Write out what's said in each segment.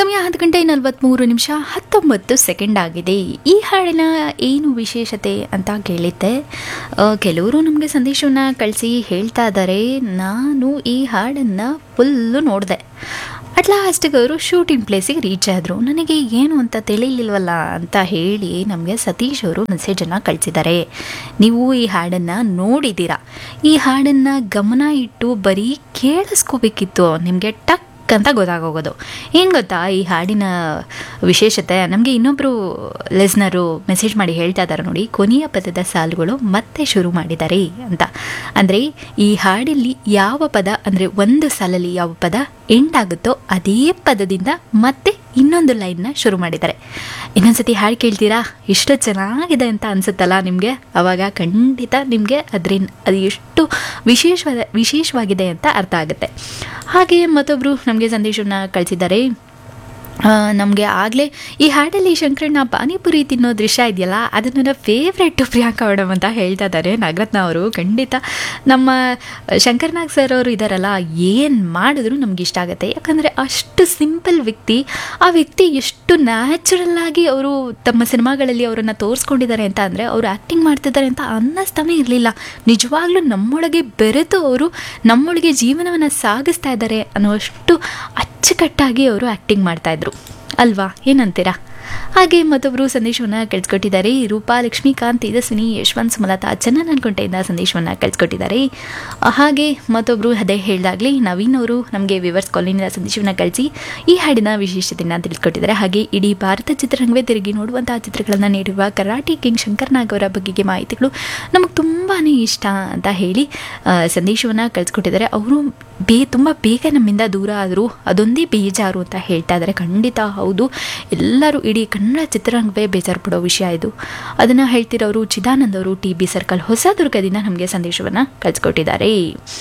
ಸಮಯ ಹತ್ತು ಗಂಟೆ ನಲವತ್ತ್ಮೂರು ನಿಮಿಷ ಹತ್ತೊಂಬತ್ತು ಸೆಕೆಂಡ್ ಆಗಿದೆ ಈ ಹಾಡಿನ ಏನು ವಿಶೇಷತೆ ಅಂತ ಕೇಳಿದ್ದೆ ಆ, ಕೆಲವರು ನಮಗೆ ಸಂದೇಶವನ್ನು ಕಳಿಸಿ ಹೇಳ್ತಾ ಇದ್ದಾರೆ ನಾನು ಈ ಹಾಡನ್ನು ಫುಲ್ಲು ನೋಡಿದೆ ಅಟ್ ಲಾಸ್ಟಿಗೆ ಅವರು ಶೂಟಿಂಗ್ ಪ್ಲೇಸಿಗೆ ರೀಚ್ ಆದರು ನನಗೆ ಏನು ಅಂತ ತಿಳಿಲಿಲ್ವಲ್ಲ ಅಂತ ಹೇಳಿ ನಮಗೆ ಸತೀಶ್ ಅವರು ಮೆಸೇಜನ್ನು ಕಳಿಸಿದ್ದಾರೆ ನೀವು ಈ ಹಾಡನ್ನು ನೋಡಿದ್ದೀರಾ ಈ ಹಾಡನ್ನು ಗಮನ ಇಟ್ಟು ಬರೀ ಕೇಳಿಸ್ಕೋಬೇಕಿತ್ತು ನಿಮಗೆ ಟಕ್ ಅಂತ ಗೊತ್ತಾಗೋಗೋದು ಏನು ಗೊತ್ತಾ ಈ ಹಾಡಿನ ವಿಶೇಷತೆ ನಮಗೆ ಇನ್ನೊಬ್ಬರು ಲೆಸ್ನರು ಮೆಸೇಜ್ ಮಾಡಿ ಹೇಳ್ತಾ ಇದ್ದಾರೆ ನೋಡಿ ಕೊನೆಯ ಪದದ ಸಾಲುಗಳು ಮತ್ತೆ ಶುರು ಮಾಡಿದ್ದಾರೆ ಅಂತ ಅಂದರೆ ಈ ಹಾಡಲ್ಲಿ ಯಾವ ಪದ ಅಂದರೆ ಒಂದು ಸಾಲಲ್ಲಿ ಯಾವ ಪದ ಎಂಡ್ ಆಗುತ್ತೋ ಅದೇ ಪದದಿಂದ ಮತ್ತೆ ಇನ್ನೊಂದು ಲೈನ್ನ ಶುರು ಮಾಡಿದ್ದಾರೆ ಇನ್ನೊಂದ್ಸತಿ ಹಾಡು ಕೇಳ್ತೀರಾ ಎಷ್ಟು ಚೆನ್ನಾಗಿದೆ ಅಂತ ಅನಿಸುತ್ತಲ್ಲ ನಿಮಗೆ ಅವಾಗ ಖಂಡಿತ ನಿಮಗೆ ಅದರಿಂದ ಅದು ಎಷ್ಟು ವಿಶೇಷವಾದ ವಿಶೇಷವಾಗಿದೆ ಅಂತ ಅರ್ಥ ಆಗುತ್ತೆ ಹಾಗೆ ಮತ್ತೊಬ್ಬರು ನಮಗೆ ಸಂದೇಶವನ್ನು ಕಳಿಸಿದ್ದಾರೆ ನಮಗೆ ಆಗಲೇ ಈ ಹಾಡಲ್ಲಿ ಶಂಕರಣ್ಣ ಪಾನಿಪುರಿ ತಿನ್ನೋ ದೃಶ್ಯ ಇದೆಯಲ್ಲ ಅದು ನನ್ನ ಫೇವ್ರೆಟ್ಟು ಪ್ರಿಯಾಂಕಾ ಮೇಡಮ್ ಅಂತ ಹೇಳ್ತಾ ಇದ್ದಾರೆ ನಾಗರತ್ನ ಅವರು ಖಂಡಿತ ನಮ್ಮ ಶಂಕರ್ನಾಗ್ ಸರ್ ಅವರು ಇದ್ದಾರಲ್ಲ ಏನು ಮಾಡಿದ್ರು ನಮ್ಗೆ ಇಷ್ಟ ಆಗುತ್ತೆ ಯಾಕಂದರೆ ಅಷ್ಟು ಸಿಂಪಲ್ ವ್ಯಕ್ತಿ ಆ ವ್ಯಕ್ತಿ ಎಷ್ಟು ನ್ಯಾಚುರಲ್ ಆಗಿ ಅವರು ತಮ್ಮ ಸಿನಿಮಾಗಳಲ್ಲಿ ಅವರನ್ನು ತೋರಿಸ್ಕೊಂಡಿದ್ದಾರೆ ಅಂತ ಅಂದರೆ ಅವರು ಆ್ಯಕ್ಟಿಂಗ್ ಮಾಡ್ತಿದ್ದಾರೆ ಅಂತ ಅನ್ನಿಸ್ತಾನೆ ಇರಲಿಲ್ಲ ನಿಜವಾಗ್ಲೂ ನಮ್ಮೊಳಗೆ ಬೆರೆತು ಅವರು ನಮ್ಮೊಳಗೆ ಜೀವನವನ್ನು ಸಾಗಿಸ್ತಾ ಇದ್ದಾರೆ ಅನ್ನೋಷ್ಟು ಅಚ್ಚುಕಟ್ಟಾಗಿ ಅವರು ಆ್ಯಕ್ಟಿಂಗ್ ಮಾಡ್ತಾಯಿದ್ರು ಅಲ್ವಾ ಏನಂತೀರಾ ಹಾಗೆ ಮತ್ತೊಬ್ಬರು ಸಂದೇಶವನ್ನು ಕಳಿಸ್ಕೊಟ್ಟಿದ್ದಾರೆ ರೂಪಾ ಲಕ್ಷ್ಮೀಕಾಂತ್ ತೇಜಸ್ವಿನಿ ಯಶವಂತ್ ಸುಮಲತಾ ಚೆನ್ನ ಅನ್ಕೊಂಡೆಯಿಂದ ಸಂದೇಶವನ್ನು ಕಳಿಸ್ಕೊಟ್ಟಿದ್ದಾರೆ ಹಾಗೆ ಮತ್ತೊಬ್ಬರು ಅದೇ ಹೇಳಿದಾಗಲೇ ನವೀನ್ ಅವರು ನಮಗೆ ವಿವರ್ಸ್ ಕಾಲೋನಿಯಿಂದ ಸಂದೇಶವನ್ನು ಕಳಿಸಿ ಈ ಹಾಡಿನ ವಿಶೇಷತೆಯನ್ನು ತಿಳಿಸ್ಕೊಟ್ಟಿದ್ದಾರೆ ಹಾಗೆ ಇಡೀ ಭಾರತ ಚಿತ್ರರಂಗವೇ ತಿರುಗಿ ನೋಡುವಂತಹ ಚಿತ್ರಗಳನ್ನು ನೀಡಿರುವ ಕರಾಟಿ ಕಿಂಗ್ ಶಂಕರ್ ನಾಗ್ ಅವರ ಬಗೆಗೆ ಮಾಹಿತಿಗಳು ನಮಗೆ ತುಂಬಾ ಇಷ್ಟ ಅಂತ ಹೇಳಿ ಸಂದೇಶವನ್ನು ಕಳಿಸ್ಕೊಟ್ಟಿದ್ದಾರೆ ಅವರು ಬೇ ತುಂಬ ಬೇಗ ನಮ್ಮಿಂದ ದೂರ ಆದರು ಅದೊಂದೇ ಬೇಜಾರು ಅಂತ ಹೇಳ್ತಾ ಇದ್ದಾರೆ ಖಂಡಿತ ಹೌದು ಎಲ್ಲರೂ ಇಡೀ ಕನ್ನಡ ಚಿತ್ರರಂಗವೇ ಬೇಜಾರು ಪಡೋ ವಿಷಯ ಇದು ಅದನ್ನು ಹೇಳ್ತಿರೋರು ಚಿದಾನಂದ್ ಅವರು ಟಿ ಬಿ ಸರ್ಕಲ್ ಹೊಸದುರ್ಗದಿಂದ ನಮಗೆ ಸಂದೇಶವನ್ನು ಕಳಿಸ್ಕೊಟ್ಟಿದ್ದಾರೆ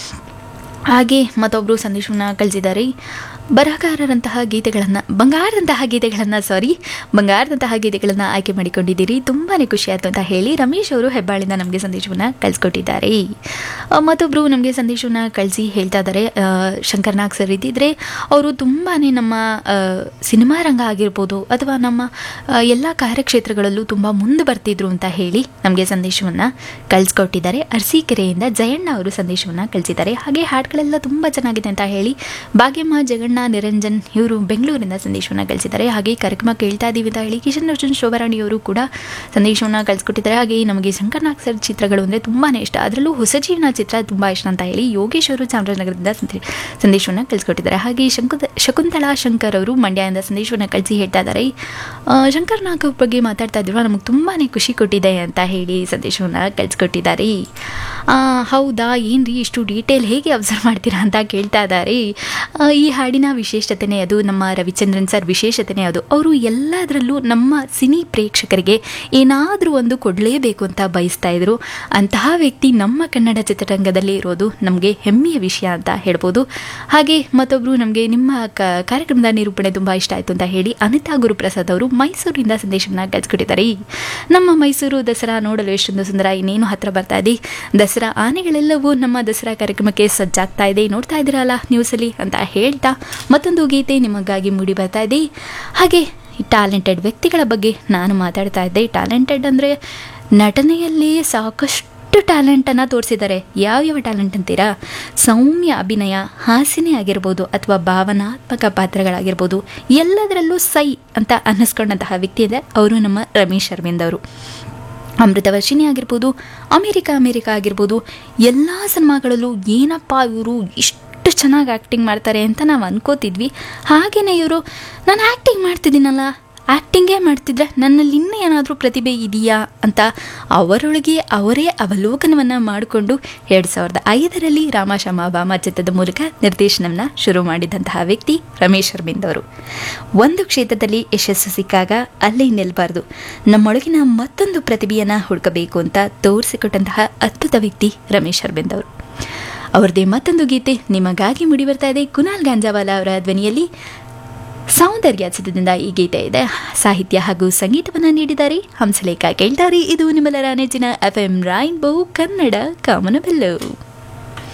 ಹಾಗೆ ಮತ್ತೊಬ್ಬರು ಸಂದೇಶವನ್ನು ಕಳಿಸಿದ್ದಾರೆ ಬರಹಗಾರರಂತಹ ಗೀತೆಗಳನ್ನು ಬಂಗಾರದಂತಹ ಗೀತೆಗಳನ್ನು ಸಾರಿ ಬಂಗಾರದಂತಹ ಗೀತೆಗಳನ್ನು ಆಯ್ಕೆ ಮಾಡಿಕೊಂಡಿದ್ದೀರಿ ತುಂಬಾ ಖುಷಿ ಆಯಿತು ಅಂತ ಹೇಳಿ ರಮೇಶ್ ಅವರು ಹೆಬ್ಬಾಳಿಂದ ನಮಗೆ ಸಂದೇಶವನ್ನು ಕಳಿಸ್ಕೊಟ್ಟಿದ್ದಾರೆ ಆ, ಮತ್ತೊಬ್ಬರು ನಮಗೆ ಸಂದೇಶವನ್ನು ಕಳಿಸಿ ಹೇಳ್ತಾ ಇದ್ದಾರೆ ಆ, ಶಂಕರ್ನಾಗ್ ಸರ್ ಇದ್ದಿದ್ರೆ ಅವರು ತುಂಬಾ ನಮ್ಮ ಆ, ಸಿನಿಮಾ ರಂಗ ಆಗಿರ್ಬೋದು ಅಥವಾ ನಮ್ಮ ಎಲ್ಲ ಕಾರ್ಯಕ್ಷೇತ್ರಗಳಲ್ಲೂ ತುಂಬ ಮುಂದೆ ಬರ್ತಿದ್ರು ಅಂತ ಹೇಳಿ ನಮಗೆ ಸಂದೇಶವನ್ನು ಕಳಿಸ್ಕೊಟ್ಟಿದ್ದಾರೆ ಅರಸೀಕೆರೆಯಿಂದ ಜಯಣ್ಣ ಅವರು ಸಂದೇಶವನ್ನು ಕಳಿಸಿದ್ದಾರೆ ಹಾಗೆ ಹಾಡುಗಳೆಲ್ಲ ತುಂಬ ಚೆನ್ನಾಗಿದೆ ಅಂತ ಹೇಳಿ ಭಾಗ್ಯಮ್ಮ ಜಗಣ್ಣ ನಿರಂಜನ್ ಇವರು ಬೆಂಗಳೂರಿನ ಸಂದೇಶವನ್ನು ಕಳಿಸಿದ್ದಾರೆ ಹಾಗೆ ಕಾರ್ಯಕ್ರಮ ಕೇಳ್ತಾ ಇದ್ದೀವಿ ಅಂತ ಹೇಳಿ ಕಿಶನ್ ಅರ್ಜುನ್ ಶೋಭಾರಾಣಿ ಅವರು ಕೂಡ ಸಂದೇಶವನ್ನು ಕಳಿಸ್ಕೊಟ್ಟಿದ್ದಾರೆ ಹಾಗೆ ನಮಗೆ ಶಂಕರ್ನಾಗ್ ಸರ್ ಚಿತ್ರಗಳು ಅಂದರೆ ತುಂಬಾ ಇಷ್ಟ ಅದರಲ್ಲೂ ಹೊಸ ಜೀವನ ಚಿತ್ರ ತುಂಬ ಇಷ್ಟ ಅಂತ ಹೇಳಿ ಯೋಗೇಶ್ ಅವರು ಚಾಮರಾಜನಗರದಿಂದ ಸಂದೇ- ಸಂದೇಶವನ್ನು ಕಳಿಸ್ಕೊಟ್ಟಿದ್ದಾರೆ ಹಾಗೆ ಶಂಕುದ ಶಕುಂತಲಾ ಶಂಕರ್ ಅವರು ಮಂಡ್ಯದಿಂದ ಸಂದೇಶವನ್ನು ಕಳಿಸಿ ಹೇಳ್ತಾ ಇದ್ದಾರೆ ಆ, ಶಂಕರ್ ನಾಗ್ ಅವ್ರ ಬಗ್ಗೆ ಮಾತಾಡ್ತಾ ಇದ್ರು ನಮಗೆ ತುಂಬಾ ಖುಷಿ ಕೊಟ್ಟಿದೆ ಅಂತ ಹೇಳಿ ಸಂದೇಶವನ್ನು ಕಳಿಸ್ಕೊಟ್ಟಿದ್ದಾರೆ ಆ, ಹೌದಾ ಏನ್ರಿ ಇಷ್ಟು ಡೀಟೇಲ್ ಹೇಗೆ ಅಬ್ಸರ್ವ್ ಮಾಡ್ತೀರಾ ಅಂತ ಕೇಳ್ತಾ ಇದ್ದಾರೆ ಆ, ಈ ಹಾಡಿನ ವಿಶೇಷತೆನೇ ಅದು ನಮ್ಮ ರವಿಚಂದ್ರನ್ ಸರ್ ವಿಶೇಷತೆನೇ ಅದು ಅವರು ಎಲ್ಲದರಲ್ಲೂ ನಮ್ಮ ಸಿನಿ ಪ್ರೇಕ್ಷಕರಿಗೆ ಏನಾದರೂ ಒಂದು ಕೊಡಲೇಬೇಕು ಅಂತ ಬಯಸ್ತಾ ಇದ್ರು ಅಂತಹ ವ್ಯಕ್ತಿ ನಮ್ಮ ಕನ್ನಡ ಚಿತ್ರರಂಗದಲ್ಲಿ ಇರೋದು ನಮಗೆ ಹೆಮ್ಮೆಯ ವಿಷಯ ಅಂತ ಹೇಳ್ಬೋದು ಹಾಗೆ ಮತ್ತೊಬ್ಬರು ನಮಗೆ ನಿಮ್ಮ ಕ ಕಾರ್ಯಕ್ರಮದ ನಿರೂಪಣೆ ತುಂಬ ಇಷ್ಟ ಆಯಿತು ಅಂತ ಹೇಳಿ ಅನಿತಾ ಗುರುಪ್ರಸಾದ್ ಅವರು ಮೈಸೂರಿನಿಂದ ಸಂದೇಶವನ್ನು ಕಳಿಸ್ಕೊಟ್ಟಿದ್ದಾರೆ ನಮ್ಮ ಮೈಸೂರು ದಸರಾ ನೋಡಲು ಎಷ್ಟೊಂದು ಸುಂದರ ಇನ್ನೇನು ಹತ್ರ ಬರ್ತಾ ಇದೆ ದಸರಾ ಆನೆಗಳೆಲ್ಲವೂ ನಮ್ಮ ದಸರಾ ಕಾರ್ಯಕ್ರಮಕ್ಕೆ ಸಜ್ಜಾಗ್ತಾ ಇದೆ ನೋಡ್ತಾ ಇದ್ದೀರಲ್ಲ ನ್ಯೂಸಲ್ಲಿ ಅಂತ ಹೇಳ್ತಾ ಮತ್ತೊಂದು ಗೀತೆ ನಿಮಗಾಗಿ ಮೂಡಿ ಬರ್ತಾ ಇದೆ ಹಾಗೆ ಟ್ಯಾಲೆಂಟೆಡ್ ವ್ಯಕ್ತಿಗಳ ಬಗ್ಗೆ ನಾನು ಮಾತಾಡ್ತಾ ಇದ್ದೆ ಟ್ಯಾಲೆಂಟೆಡ್ ಅಂದರೆ ನಟನೆಯಲ್ಲಿ ಸಾಕಷ್ಟು ಟ್ಯಾಲೆಂಟನ್ನು ತೋರಿಸಿದ್ದಾರೆ ಯಾವ್ಯಾವ ಟ್ಯಾಲೆಂಟ್ ಅಂತೀರಾ ಸೌಮ್ಯ ಅಭಿನಯ ಹಾಸಿನೇ ಆಗಿರ್ಬೋದು ಅಥವಾ ಭಾವನಾತ್ಮಕ ಪಾತ್ರಗಳಾಗಿರ್ಬೋದು ಎಲ್ಲದರಲ್ಲೂ ಸೈ ಅಂತ ಅನ್ನಿಸ್ಕೊಂಡಂತಹ ವ್ಯಕ್ತಿ ಇದೆ ಅವರು ನಮ್ಮ ರಮೇಶ್ ಅರವಿಂದ್ ಅವರು ಅಮೃತವರ್ಷಿಣಿ ಆಗಿರ್ಬೋದು ಅಮೇರಿಕ ಅಮೇರಿಕ ಆಗಿರ್ಬೋದು ಎಲ್ಲ ಸಿನಿಮಾಗಳಲ್ಲೂ ಏನಪ್ಪ ಇವರು ಇಷ್ಟು ಚೆನ್ನಾಗಿ ಆ್ಯಕ್ಟಿಂಗ್ ಮಾಡ್ತಾರೆ ಅಂತ ನಾವು ಅನ್ಕೋತಿದ್ವಿ ಹಾಗೆಯೇ ಇವರು ನಾನು ಆ್ಯಕ್ಟಿಂಗ್ ಮಾಡ್ತಿದ್ದೀನಲ್ಲ ಆ್ಯಕ್ಟಿಂಗೇ ಮಾಡ್ತಿದ್ರೆ ನನ್ನಲ್ಲಿ ಇನ್ನೂ ಏನಾದರೂ ಪ್ರತಿಭೆ ಇದೆಯಾ ಅಂತ ಅವರೊಳಗೆ ಅವರೇ ಅವಲೋಕನವನ್ನು ಮಾಡಿಕೊಂಡು ಎರಡು ಸಾವಿರದ ಐದರಲ್ಲಿ ರಾಮಶಮ ಬಾಮ ಚಿತ್ರದ ಮೂಲಕ ನಿರ್ದೇಶನವನ್ನು ಶುರು ಮಾಡಿದಂತಹ ವ್ಯಕ್ತಿ ರಮೇಶ್ ಅರವಿಂದ್ ಅವರು ಒಂದು ಕ್ಷೇತ್ರದಲ್ಲಿ ಯಶಸ್ಸು ಸಿಕ್ಕಾಗ ಅಲ್ಲೇ ನಿಲ್ಲಬಾರ್ದು ನಮ್ಮೊಳಗಿನ ಮತ್ತೊಂದು ಪ್ರತಿಭೆಯನ್ನು ಹುಡುಕಬೇಕು ಅಂತ ತೋರಿಸಿಕೊಟ್ಟಂತಹ ಅದ್ಭುತ ವ್ಯಕ್ತಿ ರಮೇಶ್ ಅರವಿಂದ್ ಅವರು ಅವರದೇ ಮತ್ತೊಂದು ಗೀತೆ ನಿಮಗಾಗಿ ಮುಡಿ ಬರ್ತಾ ಇದೆ ಕುನಾಲ್ ಗಾಂಜಾವಾಲ ಅವರ ಧ್ವನಿಯಲ್ಲಿ ಸೌಂದರ್ಯ ಚಿತ್ರದಿಂದ ಈ ಗೀತೆ ಇದೆ ಸಾಹಿತ್ಯ ಹಾಗೂ ಸಂಗೀತವನ್ನು ನೀಡಿದ್ದಾರೆ ಹಂಸಲೇಖ ಕೇಳ್ತಾರೆ ಇದು ನಿಮ್ಮೆಲ್ಲರ ನೆಚ್ಚಿನ ಎಫ್ ಎಂ ರೈನ್ಬೋ ಕನ್ನಡ ಕಾಮನಬೆಲ್ಲು